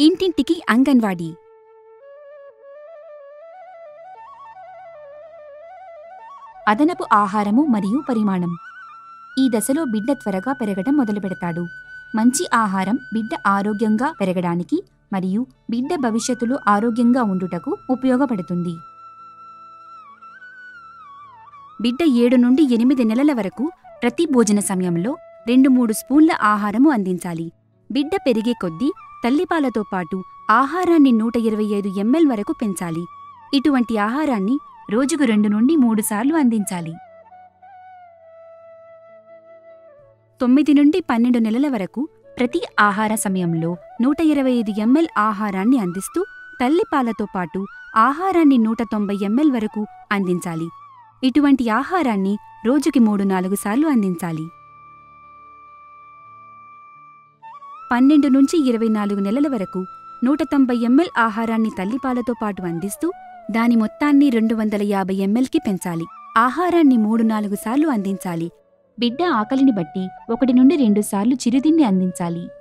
ఇంటింటికి అంగన్వాడీ అదనపు ఆహారము మరియు పరిమాణం ఈ దశలో బిడ్డ త్వరగా పెరగడం మొదలుపెడతాడు మంచి ఆహారం బిడ్డ ఆరోగ్యంగా పెరగడానికి మరియు బిడ్డ భవిష్యత్తులో ఆరోగ్యంగా ఉండుటకు ఉపయోగపడుతుంది బిడ్డ ఏడు నుండి ఎనిమిది నెలల వరకు ప్రతి భోజన సమయంలో రెండు మూడు స్పూన్ల ఆహారము అందించాలి బిడ్డ పెరిగే కొద్దీ తల్లిపాలతో పాటు ఆహారాన్ని నూట ఇరవై ఐదు ఎంఎల్ వరకు పెంచాలి ఇటువంటి ఆహారాన్ని రోజుకు రెండు నుండి మూడు సార్లు అందించాలి తొమ్మిది నుండి పన్నెండు నెలల వరకు ప్రతి ఆహార సమయంలో నూట ఇరవై ఐదు ఎంఎల్ ఆహారాన్ని అందిస్తూ తల్లిపాలతో పాటు ఆహారాన్ని నూట తొంభై ఎంఎల్ వరకు అందించాలి ఇటువంటి ఆహారాన్ని రోజుకి మూడు నాలుగు సార్లు అందించాలి పన్నెండు నుంచి ఇరవై నాలుగు నెలల వరకు నూట తొంభై ఎంఎల్ ఆహారాన్ని తల్లిపాలతో పాటు అందిస్తూ దాని మొత్తాన్ని రెండు వందల యాభై ఎంఎల్కి పెంచాలి ఆహారాన్ని మూడు నాలుగు సార్లు అందించాలి బిడ్డ ఆకలిని బట్టి ఒకటి నుండి రెండు సార్లు చిరుతిండి అందించాలి